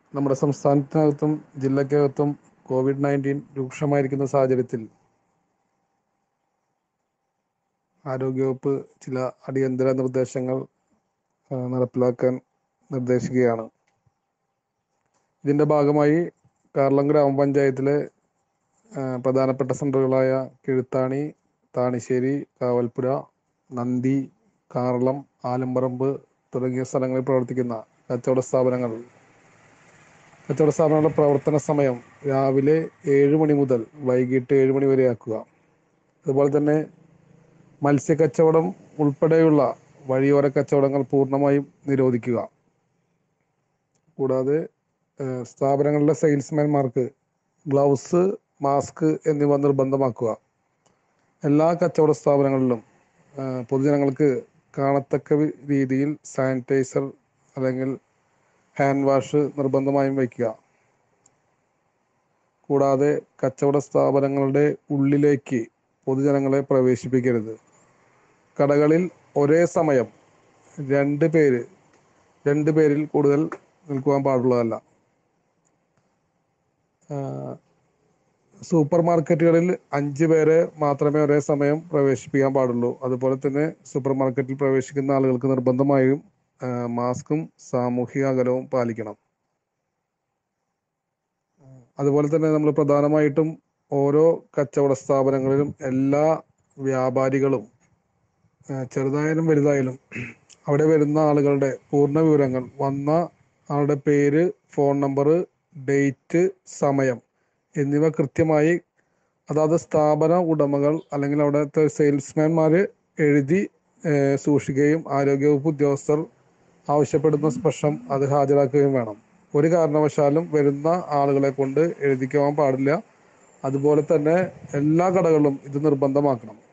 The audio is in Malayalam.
നമ്മുടെ സംസ്ഥാനത്തിനകത്തും ജില്ലക്കകത്തും കോവിഡ് നയൻറ്റീൻ രൂക്ഷമായിരിക്കുന്ന സാഹചര്യത്തിൽ ആരോഗ്യവകുപ്പ് ചില അടിയന്തര നിർദ്ദേശങ്ങൾ ആ, നടപ്പിലാക്കാൻ നിർദ്ദേശിക്കുകയാണ് ഇതിന്റെ ഭാഗമായി കാർളം ഗ്രാമപഞ്ചായത്തിലെ ആ, പ്രധാനപ്പെട്ട സെന്ററുകളായ കിഴുത്താണി താണിശ്ശേരി കാവൽപ്പുര നന്ദി കാർളം ആലമ്പറമ്പ് തുടങ്ങിയ സ്ഥലങ്ങളിൽ പ്രവർത്തിക്കുന്ന കച്ചവട സ്ഥാപനങ്ങൾ കച്ചവട സ്ഥാപനങ്ങളുടെ പ്രവർത്തന സമയം രാവിലെ ഏഴ് മണി മുതൽ വൈകിട്ട് ഏഴ് മണി വരെ ആക്കുക അതുപോലെ തന്നെ മത്സ്യ കച്ചവടം ഉൾപ്പെടെയുള്ള വഴിയോര കച്ചവടങ്ങൾ പൂർണ്ണമായും നിരോധിക്കുക കൂടാതെ ഏഹ്, സ്ഥാപനങ്ങളിലെ സെയിൽസ്മാൻമാർക്ക് ഗ്ലൗസ് മാസ്ക് എന്നിവ നിർബന്ധമാക്കുക എല്ലാ കച്ചവട സ്ഥാപനങ്ങളിലും ഏഹ്, പൊതുജനങ്ങൾക്ക് കാണത്തക്ക വി- രീതിയിൽ സാനിറ്റൈസർ അല്ലെങ്കിൽ ഹാൻഡ് വാഷ് നിർബന്ധമായും വയ്ക്കുക കൂടാതെ കച്ചവട സ്ഥാപനങ്ങളുടെ ഉള്ളിലേക്ക് പൊതുജനങ്ങളെ പ്രവേശിപ്പിക്കരുത് കടകളിൽ ഒരേ സമയം രണ്ട് പേര് രണ്ട് പേരിൽ കൂടുതൽ നിൽക്കുവാൻ പാടുള്ളതല്ല ആഹ് സൂപ്പർ മാർക്കറ്റുകളിൽ അഞ്ച് പേരെ മാത്രമേ ഒരേ സമയം പ്രവേശിപ്പിക്കാൻ പാടുള്ളൂ അതുപോലെ തന്നെ സൂപ്പർ മാർക്കറ്റിൽ പ്രവേശിക്കുന്ന ആളുകൾക്ക് നിർബന്ധമായും ആഹ് മാസ്കും സാമൂഹിക അകലവും പാലിക്കണം അതുപോലെ തന്നെ നമ്മൾ പ്രധാനമായിട്ടും ഓരോ കച്ചവട സ്ഥാപനങ്ങളിലും എല്ലാ വ്യാപാരികളും ആഹ് ചെറുതായാലും വലുതായാലും അവിടെ വരുന്ന ആളുകളുടെ പൂർണ്ണ വിവരങ്ങൾ വന്ന ആളുടെ പേര് ഫോൺ നമ്പർ ഡേറ്റ് സമയം എന്നിവ കൃത്യമായി അതാത് സ്ഥാപന ഉടമകൾ അല്ലെങ്കിൽ അവിടുത്തെ സെയിൽസ്മാൻമാർ എഴുതി ഏഹ്, സൂക്ഷിക്കുകയും ആരോഗ്യവകുപ്പ് ഉദ്യോഗസ്ഥർ ആവശ്യപ്പെടുന്ന സ്പർശം അത് ഹാജരാക്കുകയും വേണം ഒരു കാരണവശാലും വരുന്ന ആളുകളെ കൊണ്ട് എഴുതിക്കുവാൻ പാടില്ല അതുപോലെ തന്നെ എല്ലാ കടകളിലും ഇത് നിർബന്ധമാക്കണം